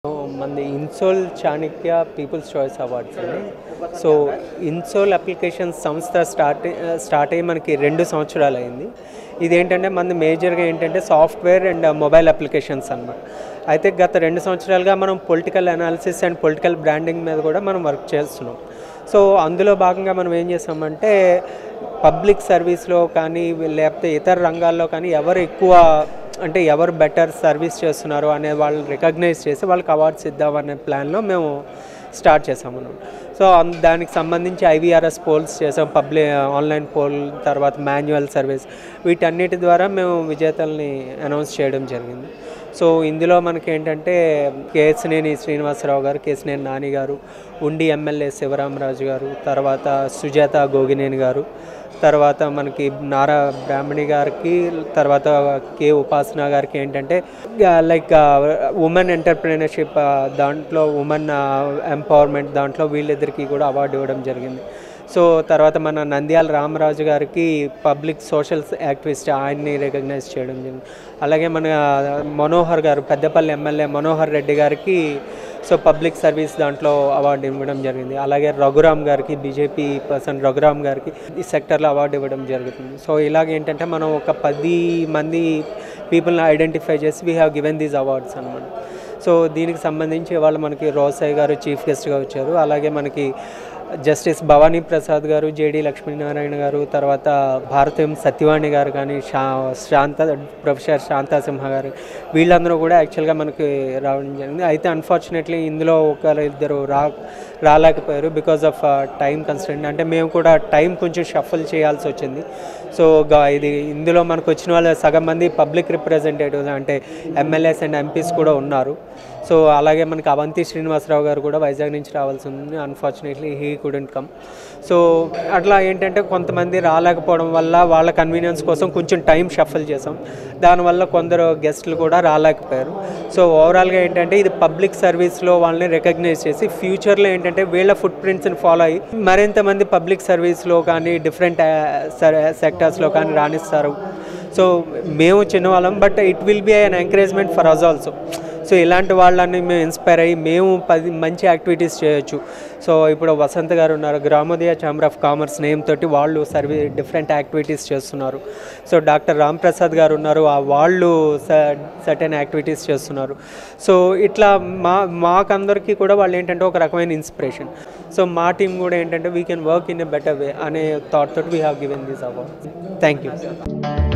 మంది ఇన్సోల్ Chanakya people's choice awards అండి సో ఇన్సోల్ అప్లికేషన్ సంస్థ స్టార్ట్ స్టార్ట్ అయ్యి మనకి రెండు సంవత్సరాలు అయింది ఇదేంటంటే మనది మేజర్గా ఏంటంటే సాఫ్ట్వేర్ అండ్ మొబైల్ అప్లికేషన్స్ అన్నమాట అయితే గత రెండు సంవత్సరాలుగా మనం political analysis and political branding మీద కూడా మనం వర్క్ చేస్తున్నాం సో అందులో భాగంగా మనం ఏం చేసామంటే పబ్లిక్ సర్వీస్లో కానీ లేకపోతే ఇతర రంగాల్లో కానీ ఎవరు ఎక్కువ అంటే ఎవరు బెటర్ సర్వీస్ చేస్తున్నారు అనే వాళ్ళని రికగ్నైజ్ చేసి వాళ్ళకి అవార్డ్స్ ఇద్దామనే ప్లాన్లో మేము స్టార్ట్ చేసాము మనం సో అన్- దానికి సంబంధించి ఐవీఆర్ఎస్ పోల్స్ చేసాం పబ్లిక్ ఆన్లైన్ పోల్ తర్వాత మాన్యువల్ సర్వీస్ వీటన్నిటి ద్వారా మేము విజేతల్ని అనౌన్స్ చేయడం జరిగింది సో ఇందులో మనకి ఏంటంటే కేసినేని శ్రీనివాసరావు గారు కేసినేని నాని గారు ఉండి ఎమ్మెల్యే శివరామరాజు గారు తర్వాత సుజాత గోగినేని గారు తర్వాత మనకి నారా బ్రాహ్మణి గారికి తర్వాత కే ఉపాసన గారికి ఏంటంటే లైక్ ఉమెన్ ఎంటర్ప్రినర్షిప్ దాంట్లో ఉమెన్ ఎంపవర్మెంట్ దాంట్లో వీళ్ళిద్దరికి కూడా అవార్డు ఇవ్వడం జరిగింది సో తర్వాత మన నంద్యాల రామరాజు గారికి పబ్లిక్ సోషల్ యాక్టివిస్ట్ ఆయన్ని రికగ్నైజ్ చేయడం జరిగింది అలాగే మన మనోహర్ గారు పెద్దపల్లి ఎమ్మెల్యే మనోహర్ రెడ్డి గారికి సో పబ్లిక్ సర్వీస్ దాంట్లో అవార్డు ఇవ్వడం జరిగింది అలాగే రఘురామ్ గారికి బీజేపీ పర్సన్ రఘురామ్ గారికి ఈ సెక్టర్లో అవార్డు ఇవ్వడం జరుగుతుంది సో ఇలాగ ఏంటంటే మనం ఒక పది మంది పీపుల్ని ఐడెంటిఫై చేసి we have given these awards అనమాట సో దీనికి సంబంధించి వాళ్ళు మనకి రోసయ్య గారు చీఫ్ గెస్ట్గా వచ్చారు అలాగే మనకి జస్టిస్ భవానీ ప్రసాద్ గారు జేడి లక్ష్మీనారాయణ గారు తర్వాత భారతం సత్యవాణి గారు కానీ శా శాంత ప్రొఫెసర్ శాంతా సింహ గారు వీళ్ళందరూ కూడా యాక్చువల్గా మనకి రావడం జరిగింది అయితే అన్ఫార్చునేట్లీ ఇందులో ఒకరు ఇద్దరు రా రాలేకపోయారు బికాజ్ ఆఫ్ టైం కన్స్టెంట్ అంటే మేము కూడా టైం కొంచెం షఫల్ చేయాల్సి వచ్చింది సో గా- ఇది ఇందులో మనకు వచ్చిన వాళ్ళ సగం మంది పబ్లిక్ రిప్రజెంటేటివ్స్ అంటే ఎమ్మెల్యేస్ అండ్ ఎంపీస్ కూడా ఉన్నారు సో అలాగే మనకి అవంతి శ్రీనివాసరావు గారు కూడా వైజాగ్ నుంచి రావాల్సి ఉంది unfortunately he couldn't come so అట్లా ఏంటంటే కొంతమంది రాలేకపోవడం వల్ల వాళ్ళ కన్వీనియన్స్ కోసం కొంచెం టైం షఫల్ చేసాం దానివల్ల కొందరు గెస్ట్లు కూడా రాలేకపోయారు సో ఓవరాల్గా ఏంటంటే ఇది పబ్లిక్ సర్వీస్లో వాళ్ళని రికగ్నైజ్ చేసి ఫ్యూచర్లో ఏంటంటే వీళ్ళ ఫుట్ ప్రింట్స్ని ఫాలో అయ్యి మరింత మంది పబ్లిక్ సర్వీస్లో కానీ డిఫరెంట్ సెక్టర్స్లో కానీ రాణిస్తారు సో మేము చిన్నవాళ్ళం but it will be an encouragement for us also so ఇలాంటి వాళ్ళని మేము ఇన్స్పైర్ అయ్యి మేము పది మంచి యాక్టివిటీస్ చేయొచ్చు సో ఇప్పుడు వసంత్ గారు ఉన్నారు Gramodaya chamber of commerce name తోటి వాళ్ళు సర్వీ డిఫరెంట్ యాక్టివిటీస్ చేస్తున్నారు సో డాక్టర్ రామ్ ప్రసాద్ గారు ఉన్నారు ఆ వాళ్ళు సర్టెన్ యాక్టివిటీస్ చేస్తున్నారు సో ఇట్లా మా మాకందరికీ కూడా వాళ్ళు ఏంటంటే ఒక రకమైన ఇన్స్పిరేషన్ సో మా టీం కూడా ఏంటంటే we can work in a better way అనే థాట్ తోటి we have given this award thank you